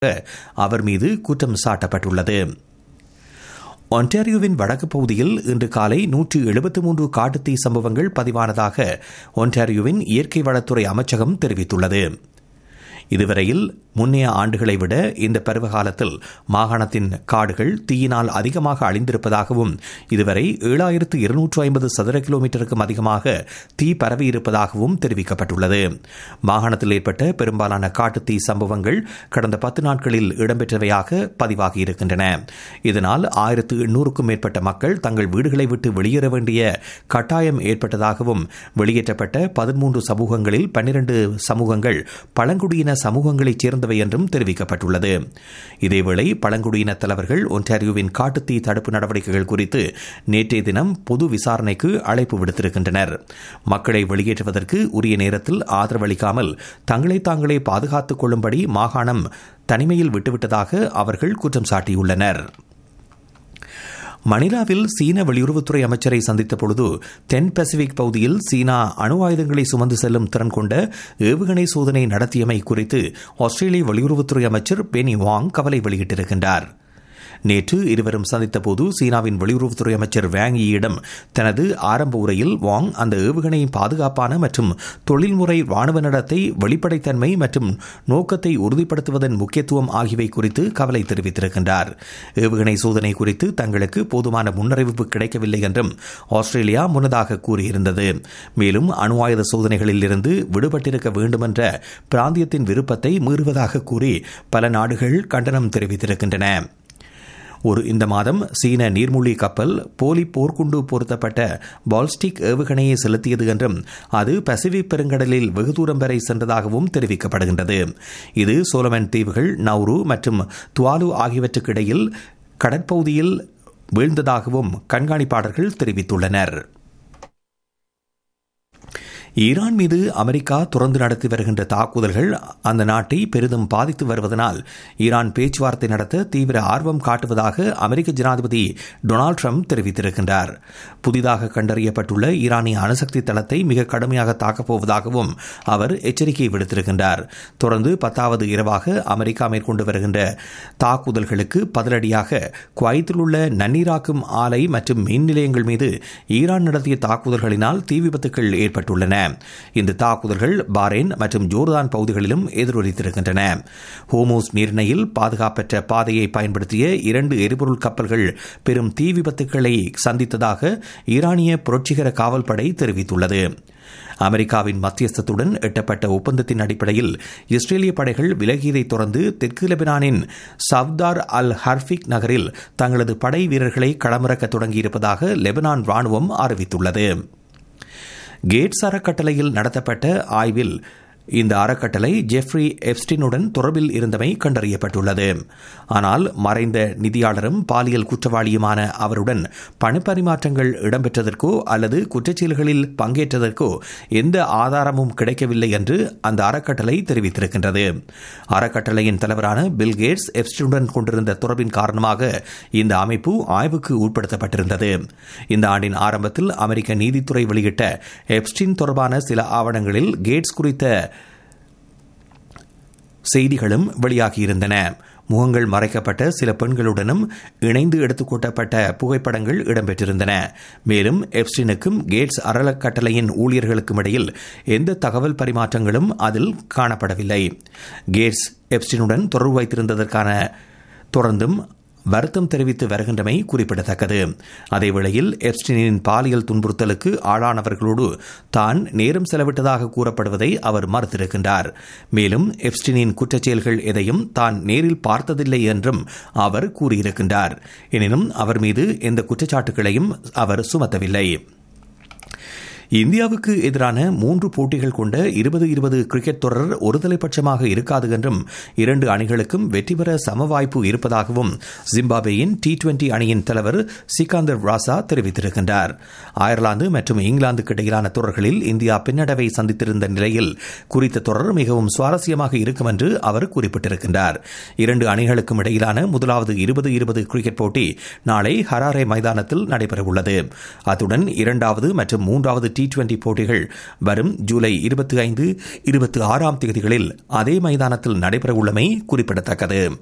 அவர் மீது குற்றம் சாட்டப்பட்டுள்ளது ஒன்டாரியோவின் வடக்கு பகுதியில் இன்று காலை நூற்று எழுபத்து மூன்று காட்டுத்தீ சம்பவங்கள் பதிவானதாக ஒன்டாரியோவின் இயற்கை வளத்துறை அமைச்சகம் தெரிவித்துள்ளது இதுவரையில் முன்னைய ஆண்டுகளை விட இந்த பருவகாலத்தில் மாகாணத்தின் காடுகள் தீயினால் அதிகமாக அழிந்திருப்பதாகவும் இதுவரை ஏழாயிரத்து இருநூற்று ஐம்பது சதுர கிலோமீட்டருக்கும் அதிகமாக தீ பரவி இருப்பதாகவும் தெரிவிக்கப்பட்டுள்ளது மாகாணத்தில் ஏற்பட்ட பெரும்பாலான காட்டுத்தீ சம்பவங்கள் கடந்த பத்து நாட்களில் இடம்பெற்றவையாக பதிவாகியிருக்கின்றன இதனால் ஆயிரத்து எண்ணூறுக்கும் மேற்பட்ட மக்கள் தங்கள் வீடுகளை விட்டு வெளியேற வேண்டிய கட்டாயம் ஏற்பட்டதாகவும் வெளியேற்றப்பட்ட பதிமூன்று சமூகங்களில் பன்னிரண்டு சமூகங்கள் பழங்குடியின சமூகங்களைச் சேர்ந்தவை என்றும் தெரிவிக்கப்பட்டுள்ளது இதேவேளை பழங்குடியின தலைவர்கள் ஒன்டாரியோவின் காட்டுத்தீ தடுப்பு நடவடிக்கைகள் குறித்து நேற்றைய தினம் பொது விசாரணைக்கு அழைப்பு விடுத்திருக்கின்றனர் மக்களை வெளியேற்றுவதற்கு உரிய நேரத்தில் ஆதரவளிக்காமல் தங்களை தாங்களே பாதுகாத்துக் கொள்ளும்படி மாகாணம் தனிமையில் விட்டுவிட்டதாக அவர்கள் குற்றம் சாட்டியுள்ளனர் மணிலாவில் சீன வெளியுறவுத்துறை அமைச்சரை சந்தித்த பொழுது தென் பசிபிக் பகுதியில் சீனா அணு ஆயுதங்களை சுமந்து செல்லும் திறன் கொண்ட ஏவுகணை சோதனை நடத்தியமை குறித்து ஆஸ்திரேலிய வெளியுறவுத்துறை அமைச்சர் பெனி வாங் கவலை வெளியிட்டிருக்கின்றார் நேற்று இருவரும் சந்தித்தபோது சீனாவின் வெளியுறவுத்துறை அமைச்சர் வேங் யிடம் தனது ஆரம்ப உரையில் வாங் அந்த ஏவுகணையின் பாதுகாப்பான மற்றும் தொழில்முறை ராணுவ நடத்தை வெளிப்படைத்தன்மை மற்றும் நோக்கத்தை உறுதிப்படுத்துவதன் முக்கியத்துவம் ஆகியவை குறித்து கவலை தெரிவித்திருக்கின்றார் ஏவுகணை சோதனை குறித்து தங்களுக்கு போதுமான முன்னறிவிப்பு கிடைக்கவில்லை என்றும் ஆஸ்திரேலியா முன்னதாக கூறியிருந்தது மேலும் அணு ஆயுத சோதனைகளில் இருந்து விடுபட்டிருக்க வேண்டுமென்ற பிராந்தியத்தின் விருப்பத்தை மீறுவதாக கூறி பல நாடுகள் கண்டனம் தெரிவித்திருக்கின்றன ஒரு இந்த மாதம் சீன நீர்மூழ்கி கப்பல் போலி போர்க்குண்டு பொருத்தப்பட்ட பால்ஸ்டிக் ஏவுகணையை செலுத்தியது என்றும் அது பசிபிக் பெருங்கடலில் வெகு தூரம் வரை சென்றதாகவும் தெரிவிக்கப்படுகின்றது இது சோலமன் தீவுகள் நவ்ரு மற்றும் துவாலு ஆகியவற்றுக்கு இடையில் கடற்பகுதியில் வீழ்ந்ததாகவும் கண்காணிப்பாளர்கள் தெரிவித்துள்ளனர் ஈரான் மீது அமெரிக்கா தொடர்ந்து நடத்தி வருகின்ற தாக்குதல்கள் அந்த நாட்டை பெரிதும் பாதித்து வருவதனால் ஈரான் பேச்சுவார்த்தை நடத்த தீவிர ஆர்வம் காட்டுவதாக அமெரிக்க ஜனாதிபதி டொனால்டு ட்ரம்ப் தெரிவித்திருக்கின்றார் புதிதாக கண்டறியப்பட்டுள்ள ஈரானிய அணுசக்தி தளத்தை மிக கடுமையாக தாக்கப்போவதாகவும் அவர் எச்சரிக்கை விடுத்திருக்கின்றார் தொடர்ந்து பத்தாவது இரவாக அமெரிக்கா மேற்கொண்டு வருகின்ற தாக்குதல்களுக்கு பதிலடியாக குவைத்தில் உள்ள நன்னீராக்கும் ஆலை மற்றும் மின் நிலையங்கள் மீது ஈரான் நடத்திய தாக்குதல்களினால் தீ விபத்துக்கள் ஏற்பட்டுள்ளன இந்த தாக்குதல்கள் பாரேன் மற்றும் ஜோர்தான் பகுதிகளிலும் எதிரொலித்திருக்கின்றன ஹோமோஸ் நீர்ணையில் பாதுகாப்பற்ற பாதையை பயன்படுத்திய இரண்டு எரிபொருள் கப்பல்கள் பெரும் தீ விபத்துக்களை சந்தித்ததாக ஈரானிய புரட்சிகர காவல்படை தெரிவித்துள்ளது அமெரிக்காவின் மத்தியஸ்தத்துடன் எட்டப்பட்ட ஒப்பந்தத்தின் அடிப்படையில் இஸ்ரேலிய படைகள் விலகியதைத் தொடர்ந்து தெற்கு லெபனானின் சவ்தார் அல் ஹர்ஃபிக் நகரில் தங்களது படை வீரர்களை களமிறக்க தொடங்கியிருப்பதாக லெபனான் ராணுவம் அறிவித்துள்ளது கேட்ஸ் அறக்கட்டளையில் நடத்தப்பட்ட ஆய்வில் இந்த அறக்கட்டளை ஜெஃப்ரி எப்ஸ்டினுடன் தொடர்பில் இருந்தமை கண்டறியப்பட்டுள்ளது ஆனால் மறைந்த நிதியாளரும் பாலியல் குற்றவாளியுமான அவருடன் பணப்பரிமாற்றங்கள் இடம்பெற்றதற்கோ அல்லது குற்றச்செயல்களில் பங்கேற்றதற்கோ எந்த ஆதாரமும் கிடைக்கவில்லை என்று அந்த அறக்கட்டளை தெரிவித்திருக்கின்றது அறக்கட்டளையின் தலைவரான பில் கேட்ஸ் எப்ஸ்டினுடன் கொண்டிருந்த தொடர்பின் காரணமாக இந்த அமைப்பு ஆய்வுக்கு உட்படுத்தப்பட்டிருந்தது இந்த ஆண்டின் ஆரம்பத்தில் அமெரிக்க நீதித்துறை வெளியிட்ட எப்ஸ்டின் தொடர்பான சில ஆவணங்களில் கேட்ஸ் குறித்த செய்திகளும் வெளியாகியிருந்தன முகங்கள் மறைக்கப்பட்ட சில பெண்களுடனும் இணைந்து எடுத்துக்கொள்ளப்பட்ட புகைப்படங்கள் இடம்பெற்றிருந்தன மேலும் எப்ஸ்டினுக்கும் கேட்ஸ் அறக்கட்டளையின் ஊழியர்களுக்கும் இடையில் எந்த தகவல் பரிமாற்றங்களும் அதில் காணப்படவில்லை கேட்ஸ் எப்ஸ்டினுடன் தொடர்பு வைத்திருந்ததற்கான தொடர்ந்தும் வருத்தம் தெரிவித்து வருகின்றமை குறிப்பிடத்தக்கது அதேவேளையில் எப்ஸ்டினின் பாலியல் துன்புறுத்தலுக்கு ஆளானவர்களோடு தான் நேரம் செலவிட்டதாக கூறப்படுவதை அவர் மறுத்திருக்கின்றார் மேலும் எப்ஸ்டினின் குற்றச்செயல்கள் எதையும் தான் நேரில் பார்த்ததில்லை என்றும் அவர் கூறியிருக்கின்றார் எனினும் அவர் மீது எந்த குற்றச்சாட்டுகளையும் அவர் சுமத்தவில்லை இந்தியாவுக்கு எதிரான மூன்று போட்டிகள் கொண்ட இருபது இருபது கிரிக்கெட் தொடர் ஒருதலைபட்சமாக இருக்காது என்றும் இரண்டு அணிகளுக்கும் வெற்றி பெற சம வாய்ப்பு இருப்பதாகவும் ஜிம்பாப்வேயின் டி டுவெண்டி அணியின் தலைவர் சிகாந்தர் ராசா தெரிவித்திருக்கின்றார் அயர்லாந்து மற்றும் இங்கிலாந்துக்கு இடையிலான தொடர்களில் இந்தியா பின்னடைவை சந்தித்திருந்த நிலையில் குறித்த தொடர் மிகவும் சுவாரஸ்யமாக இருக்கும் என்று அவர் குறிப்பிட்டிருக்கின்றார் இரண்டு அணிகளுக்கும் இடையிலான முதலாவது இருபது இருபது கிரிக்கெட் போட்டி நாளை ஹராரே மைதானத்தில் நடைபெறவுள்ளது அத்துடன் இரண்டாவது மற்றும் மூன்றாவது டி டி டுவெண்டி போட்டிகள் வரும் ஜூலை இருபத்தி ஐந்து இருபத்தி ஆறாம் தேதிகளில் அதே மைதானத்தில் நடைபெறவுள்ளமை குறிப்பிடத்தக்கது